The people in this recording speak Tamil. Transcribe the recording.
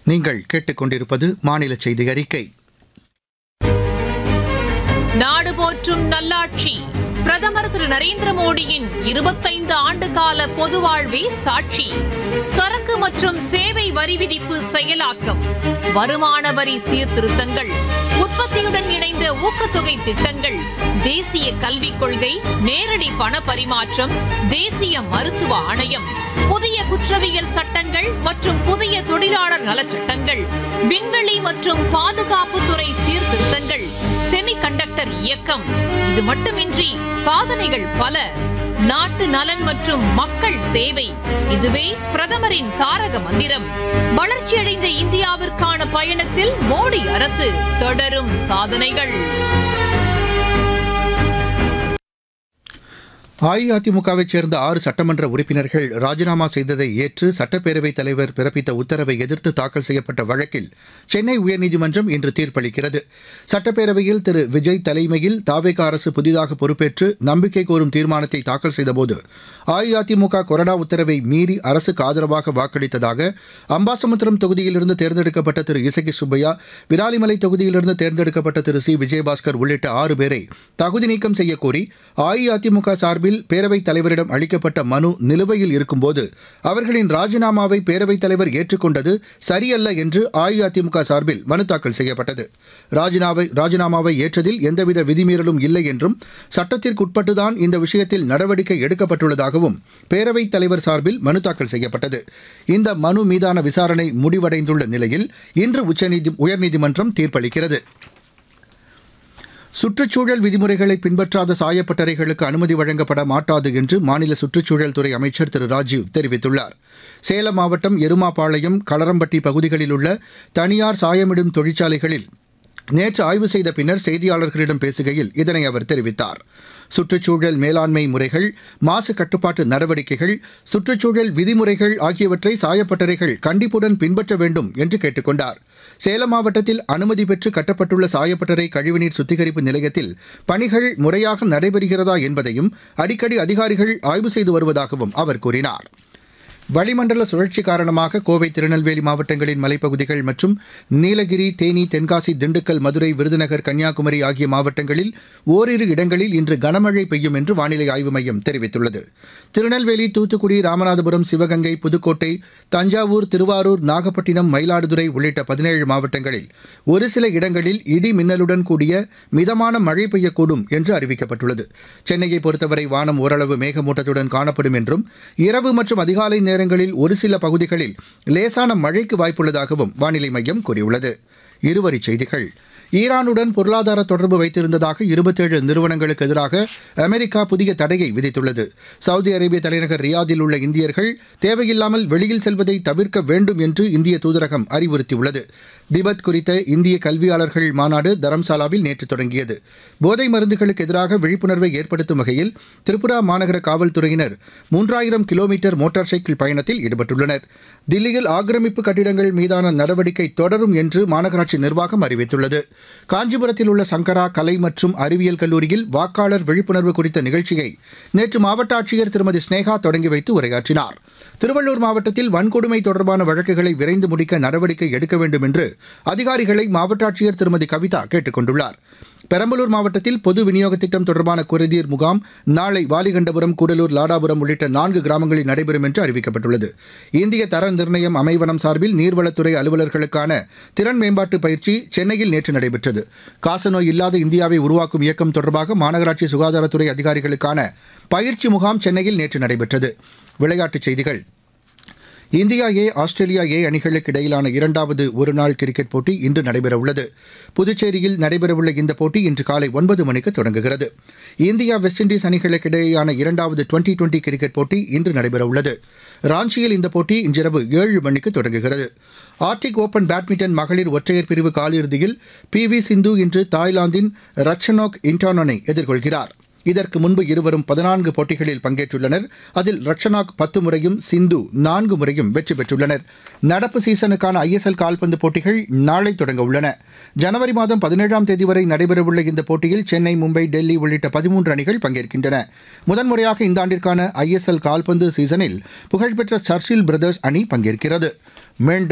நீங்கள் கேட்டுக்கொண்டிருப்பது மாநில செய்தி அறிக்கை நாடு போற்றும் நல்லாட்சி பிரதமர் திரு நரேந்திர மோடியின் இருபத்தைந்து ஆண்டு கால பொது வாழ்வே சாட்சி சரக்கு மற்றும் சேவை வரி விதிப்பு செயலாக்கம் வருமான வரி சீர்திருத்தங்கள் உற்பத்தியுடன் இணைந்த ஊக்கத்தொகை திட்டங்கள் தேசிய கல்விக் கொள்கை நேரடி பண பரிமாற்றம் தேசிய மருத்துவ ஆணையம் புதிய குற்றவியல் சட்டங்கள் மற்றும் புதிய தொழிலாளர் நலச்சட்டங்கள் விண்வெளி மற்றும் பாதுகாப்புத்துறை சீர்திருத்தங்கள் செமிகண்டக்டர் இயக்கம் இது மட்டுமின்றி சாதனைகள் பல நாட்டு நலன் மற்றும் மக்கள் சேவை இதுவே பிரதமரின் தாரக மந்திரம் வளர்ச்சியடைந்த இந்தியாவிற்கான பயணத்தில் மோடி அரசு தொடரும் சாதனைகள் அஇஅதிமுகவைச் சேர்ந்த ஆறு சட்டமன்ற உறுப்பினர்கள் ராஜினாமா செய்ததை ஏற்று சட்டப்பேரவைத் தலைவர் பிறப்பித்த உத்தரவை எதிர்த்து தாக்கல் செய்யப்பட்ட வழக்கில் சென்னை உயர்நீதிமன்றம் இன்று தீர்ப்பளிக்கிறது சட்டப்பேரவையில் திரு விஜய் தலைமையில் தாவேக அரசு புதிதாக பொறுப்பேற்று நம்பிக்கை கோரும் தீர்மானத்தை தாக்கல் செய்தபோது அஇஅதிமுக கொறடா உத்தரவை மீறி அரசுக்கு ஆதரவாக வாக்களித்ததாக அம்பாசமுத்திரம் தொகுதியிலிருந்து தேர்ந்தெடுக்கப்பட்ட திரு இசகி சுப்பையா விராலிமலை தொகுதியிலிருந்து தேர்ந்தெடுக்கப்பட்ட திரு சி விஜயபாஸ்கர் உள்ளிட்ட ஆறு பேரை தகுதி நீக்கம் செய்யக்கோரி அஇஅதிமுக சார்பில் பேரவைத் தலைவரிடம் அளிக்கப்பட்ட மனு நிலுவையில் இருக்கும்போது அவர்களின் ராஜினாமாவை பேரவைத் தலைவர் ஏற்றுக்கொண்டது சரியல்ல என்று அஇஅதிமுக சார்பில் மனு தாக்கல் செய்யப்பட்டது ராஜினாவை ராஜினாமாவை ஏற்றதில் எந்தவித விதிமீறலும் இல்லை என்றும் சட்டத்திற்குட்பட்டுதான் இந்த விஷயத்தில் நடவடிக்கை எடுக்கப்பட்டுள்ளதாகவும் பேரவைத் தலைவர் சார்பில் மனு தாக்கல் செய்யப்பட்டது இந்த மனு மீதான விசாரணை முடிவடைந்துள்ள நிலையில் இன்று உச்சநீதி உயர்நீதிமன்றம் தீர்ப்பளிக்கிறது சுற்றுச்சூழல் விதிமுறைகளை பின்பற்றாத சாயப்பட்டறைகளுக்கு அனுமதி வழங்கப்பட மாட்டாது என்று மாநில சுற்றுச்சூழல் துறை அமைச்சர் திரு ராஜீவ் தெரிவித்துள்ளார் சேலம் மாவட்டம் எருமாபாளையம் களரம்பட்டி பகுதிகளில் உள்ள தனியார் சாயமிடும் தொழிற்சாலைகளில் நேற்று ஆய்வு செய்த பின்னர் செய்தியாளர்களிடம் பேசுகையில் இதனை அவர் தெரிவித்தார் சுற்றுச்சூழல் மேலாண்மை முறைகள் மாசு கட்டுப்பாட்டு நடவடிக்கைகள் சுற்றுச்சூழல் விதிமுறைகள் ஆகியவற்றை சாயப்பட்டறைகள் கண்டிப்புடன் பின்பற்ற வேண்டும் என்று கேட்டுக் கொண்டார் சேலம் மாவட்டத்தில் அனுமதி பெற்று கட்டப்பட்டுள்ள சாயப்பட்டறை கழிவுநீர் சுத்திகரிப்பு நிலையத்தில் பணிகள் முறையாக நடைபெறுகிறதா என்பதையும் அடிக்கடி அதிகாரிகள் ஆய்வு செய்து வருவதாகவும் அவர் கூறினார் வளிமண்டல சுழற்சி காரணமாக கோவை திருநெல்வேலி மாவட்டங்களின் மலைப்பகுதிகள் மற்றும் நீலகிரி தேனி தென்காசி திண்டுக்கல் மதுரை விருதுநகர் கன்னியாகுமரி ஆகிய மாவட்டங்களில் ஓரிரு இடங்களில் இன்று கனமழை பெய்யும் என்று வானிலை ஆய்வு மையம் தெரிவித்துள்ளது திருநெல்வேலி தூத்துக்குடி ராமநாதபுரம் சிவகங்கை புதுக்கோட்டை தஞ்சாவூர் திருவாரூர் நாகப்பட்டினம் மயிலாடுதுறை உள்ளிட்ட பதினேழு மாவட்டங்களில் ஒரு சில இடங்களில் இடி மின்னலுடன் கூடிய மிதமான மழை பெய்யக்கூடும் என்று அறிவிக்கப்பட்டுள்ளது சென்னையை பொறுத்தவரை வானம் ஓரளவு மேகமூட்டத்துடன் காணப்படும் என்றும் இரவு மற்றும் அதிகாலை நேரங்களில் ஒரு சில பகுதிகளில் லேசான மழைக்கு வாய்ப்புள்ளதாகவும் வானிலை மையம் கூறியுள்ளது இருவரிச் செய்திகள் ஈரானுடன் பொருளாதார தொடர்பு வைத்திருந்ததாக இருபத்தேழு நிறுவனங்களுக்கு எதிராக அமெரிக்கா புதிய தடையை விதித்துள்ளது சவுதி அரேபிய தலைநகர் ரியாதில் உள்ள இந்தியர்கள் தேவையில்லாமல் வெளியில் செல்வதை தவிர்க்க வேண்டும் என்று இந்திய தூதரகம் அறிவுறுத்தியுள்ளது திபெத் குறித்த இந்திய கல்வியாளர்கள் மாநாடு தரம்சாலாவில் நேற்று தொடங்கியது போதை மருந்துகளுக்கு எதிராக விழிப்புணர்வை ஏற்படுத்தும் வகையில் திரிபுரா மாநகர காவல்துறையினர் மூன்றாயிரம் கிலோமீட்டர் மோட்டார் சைக்கிள் பயணத்தில் ஈடுபட்டுள்ளனர் தில்லியில் ஆக்கிரமிப்பு கட்டிடங்கள் மீதான நடவடிக்கை தொடரும் என்று மாநகராட்சி நிர்வாகம் அறிவித்துள்ளது காஞ்சிபுரத்தில் உள்ள சங்கரா கலை மற்றும் அறிவியல் கல்லூரியில் வாக்காளர் விழிப்புணர்வு குறித்த நிகழ்ச்சியை நேற்று மாவட்ட ஆட்சியர் திருமதி ஸ்னேகா தொடங்கி வைத்து உரையாற்றினார் திருவள்ளூர் மாவட்டத்தில் வன்கொடுமை தொடர்பான வழக்குகளை விரைந்து முடிக்க நடவடிக்கை எடுக்க வேண்டும் என்று அதிகாரிகளை மாவட்ட ஆட்சியர் திருமதி கவிதா கேட்டுக் கொண்டுள்ளார் பெரம்பலூர் மாவட்டத்தில் பொது விநியோக திட்டம் தொடர்பான குறைதீர் முகாம் நாளை வாலிகண்டபுரம் கூடலூர் லாடாபுரம் உள்ளிட்ட நான்கு கிராமங்களில் நடைபெறும் என்று அறிவிக்கப்பட்டுள்ளது இந்திய தர நிர்ணயம் அமைவனம் சார்பில் நீர்வளத்துறை அலுவலர்களுக்கான திறன் மேம்பாட்டு பயிற்சி சென்னையில் நேற்று நடைபெற்றது காசநோய் இல்லாத இந்தியாவை உருவாக்கும் இயக்கம் தொடர்பாக மாநகராட்சி சுகாதாரத்துறை அதிகாரிகளுக்கான பயிற்சி முகாம் சென்னையில் நேற்று நடைபெற்றது விளையாட்டுச் செய்திகள் இந்தியா ஏ ஆஸ்திரேலியா ஏ அணிகளுக்கு இடையிலான இரண்டாவது ஒருநாள் கிரிக்கெட் போட்டி இன்று நடைபெறவுள்ளது புதுச்சேரியில் நடைபெறவுள்ள இந்த போட்டி இன்று காலை ஒன்பது மணிக்கு தொடங்குகிறது இந்தியா வெஸ்ட் இண்டீஸ் அணிகளுக்கு இடையேயான இரண்டாவது டுவெண்டி டுவெண்டி கிரிக்கெட் போட்டி இன்று நடைபெறவுள்ளது ராஞ்சியில் இந்த போட்டி இன்றிரவு ஏழு மணிக்கு தொடங்குகிறது ஆர்டிக் ஓபன் பேட்மிண்டன் மகளிர் ஒற்றையர் பிரிவு காலிறுதியில் பி வி சிந்து இன்று தாய்லாந்தின் ரச்சனோக் இன்டானனை எதிர்கொள்கிறார் இதற்கு முன்பு இருவரும் பதினான்கு போட்டிகளில் பங்கேற்றுள்ளனர் அதில் ரக்ஷனாக் பத்து முறையும் சிந்து நான்கு முறையும் வெற்றி பெற்றுள்ளனர் நடப்பு சீசனுக்கான ஐஎஸ்எல் கால்பந்து போட்டிகள் நாளை தொடங்க உள்ளன ஜனவரி மாதம் பதினேழாம் தேதி வரை நடைபெறவுள்ள இந்த போட்டியில் சென்னை மும்பை டெல்லி உள்ளிட்ட பதிமூன்று அணிகள் பங்கேற்கின்றன முதன்முறையாக இந்த ஆண்டிற்கான ஐஎஸ்எல் கால்பந்து சீசனில் புகழ்பெற்ற சர்ச்சில் பிரதர்ஸ் அணி பங்கேற்கிறது மீண்டும்